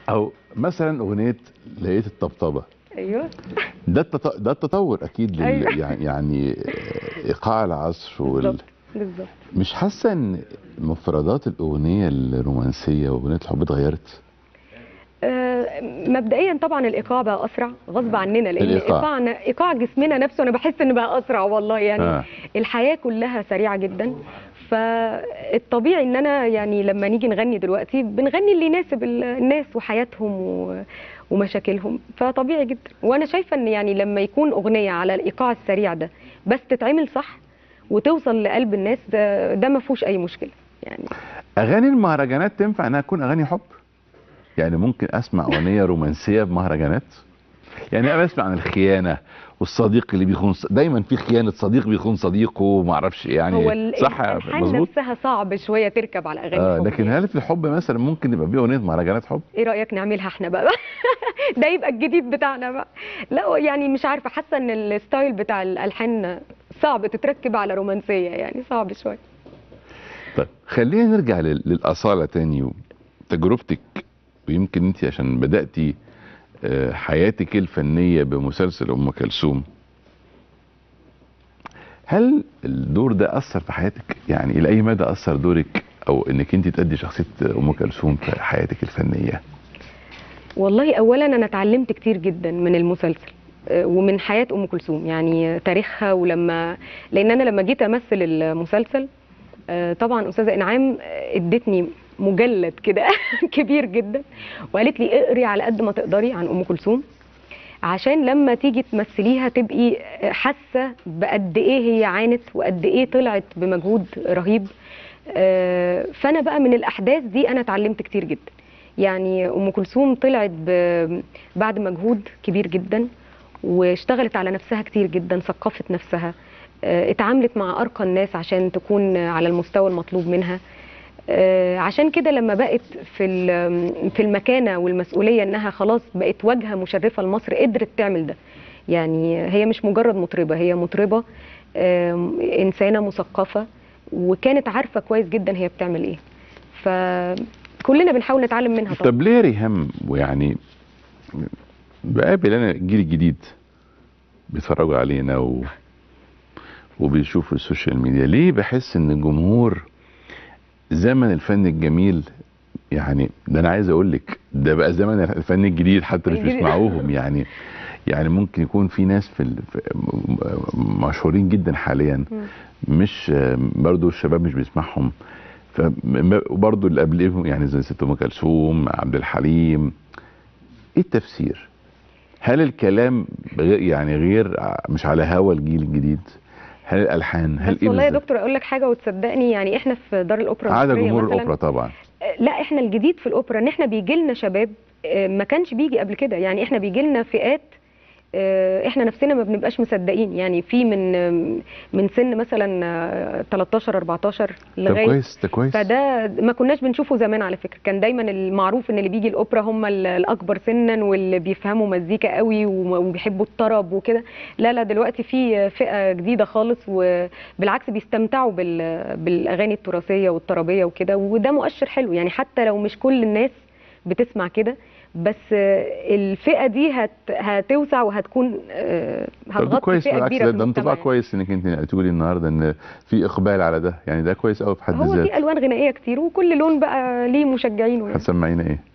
او مثلا اغنيه لقيت الطبطبه ايوه ده التط... ده التطور اكيد لل... أيوة. يعني يعني آه، ايقاع العصر وال... بالظبط بالظبط مش حاسه ان مفردات الاغنيه الرومانسيه واغنيه الحب اتغيرت آه، مبدئيا طبعا الايقاع بقى اسرع غصب عننا لان الإيقاع. ايقاعنا ايقاع جسمنا نفسه انا بحس ان بقى اسرع والله يعني آه. الحياه كلها سريعه جدا فالطبيعي ان انا يعني لما نيجي نغني دلوقتي بنغني اللي يناسب ال- الناس وحياتهم و... ومشاكلهم فطبيعي جدا وانا شايفه ان يعني لما يكون اغنيه على الايقاع السريع ده بس تتعمل صح وتوصل لقلب الناس ده, ده ما فيهوش اي مشكله يعني اغاني المهرجانات تنفع انها تكون اغاني حب يعني ممكن اسمع اغنيه رومانسيه بمهرجانات يعني انا بسمع عن الخيانه والصديق اللي بيخون ص- دايما في خيانه صديق بيخون صديقه وما اعرفش يعني هو ال- صح الالحان مظبوط نفسها صعب شويه تركب على اغاني آه الحب لكن يعني. هل في الحب مثلا ممكن يبقى في اغنيه مهرجانات حب ايه رايك نعملها احنا بقى ده يبقى الجديد بتاعنا بقى لا يعني مش عارفه حاسه ان الستايل بتاع الالحان صعب تتركب على رومانسيه يعني صعب شويه طيب خلينا نرجع لل- للاصاله تاني وتجربتك ويمكن انت عشان بداتي آه، حياتك الفنيه بمسلسل ام كلثوم هل الدور ده اثر في حياتك يعني الى اي مدى اثر دورك او انك انت تأدي شخصيه ام كلثوم في حياتك الفنيه والله اولا انا اتعلمت كتير جدا من المسلسل آه، ومن حياه ام كلثوم يعني تاريخها ولما لان انا لما جيت امثل المسلسل آه، طبعا استاذه انعام آه، ادتني مجلد كده كبير جدا وقالت لي اقري على قد ما تقدري عن ام كلثوم عشان لما تيجي تمثليها تبقي حاسه بقد ايه هي عانت وقد ايه طلعت بمجهود رهيب آه، فانا بقى من الاحداث دي انا اتعلمت كتير جدا يعني ام كلثوم طلعت ب- بعد مجهود كبير جدا واشتغلت على نفسها كتير جدا ثقفت نفسها آه، اتعاملت مع ارقى الناس عشان تكون على المستوى المطلوب منها آه، عشان كده لما بقت في ال- في المكانه والمسؤوليه انها خلاص بقت واجهه مشرفه لمصر قدرت تعمل ده يعني هي مش مجرد مطربه هي مطربه آم، انسانه مثقفه وكانت عارفه كويس جدا هي بتعمل ايه فكلنا بنحاول نتعلم منها طبعا طب ليه ريهام ويعني بقابل انا الجيل الجديد بيتفرجوا علينا و... وبيشوفوا السوشيال ميديا ليه بحس ان الجمهور زمن الفن الجميل يعني ده انا عايز اقول لك ده بقى زمن الفن الجديد حتى مش الجديد. بيسمعوهم يعني يعني ممكن يكون في ناس في, ال... في م- مشهورين جدا حاليا مم. مش برضو الشباب مش بيسمعهم وبرضه اللي قبلهم يعني زي ست ام كلثوم عبد الحليم ايه التفسير؟ هل الكلام غير يعني غير ع- مش على هوا الجيل الجديد؟ هل الالحان؟ هل بس والله يا بالظبط؟ دكتور اقول لك حاجه وتصدقني يعني احنا في دار الاوبرا عدا المصرية جمهور مثلاً، الاوبرا طبعا آه، لا احنا الجديد في الاوبرا ان احنا بيجي لنا شباب آه، ما كانش بيجي قبل كده يعني احنا بيجي لنا فئات آه، احنا نفسنا ما بنبقاش مصدقين يعني في من آم، من سن مثلا آه، 13 14 طب لغايه كويس ده كويس فده ما كناش بنشوفه زمان على فكره كان دايما المعروف ان اللي بيجي الاوبرا هم ال- الاكبر سنا واللي بيفهموا مزيكا قوي وم- وبيحبوا الطرب وكده لا لا دلوقتي في فئه جديده خالص وبالعكس بيستمتعوا بال- بالاغاني التراثيه والطربيه وكده وده مؤشر حلو يعني حتى لو مش كل الناس بتسمع كده بس الفئه دي هت هتوسع وهتكون آه، طب ده هتغطي كويس فئه بالعكس كبيره ده, في ده انطباع المجتمع كويس انك انت تقولي النهارده ان في اقبال على ده يعني ده كويس قوي في حد هو ذاته في الوان غنائيه كتير وكل لون بقى ليه مشجعينه يعني. هتسمعينا ايه؟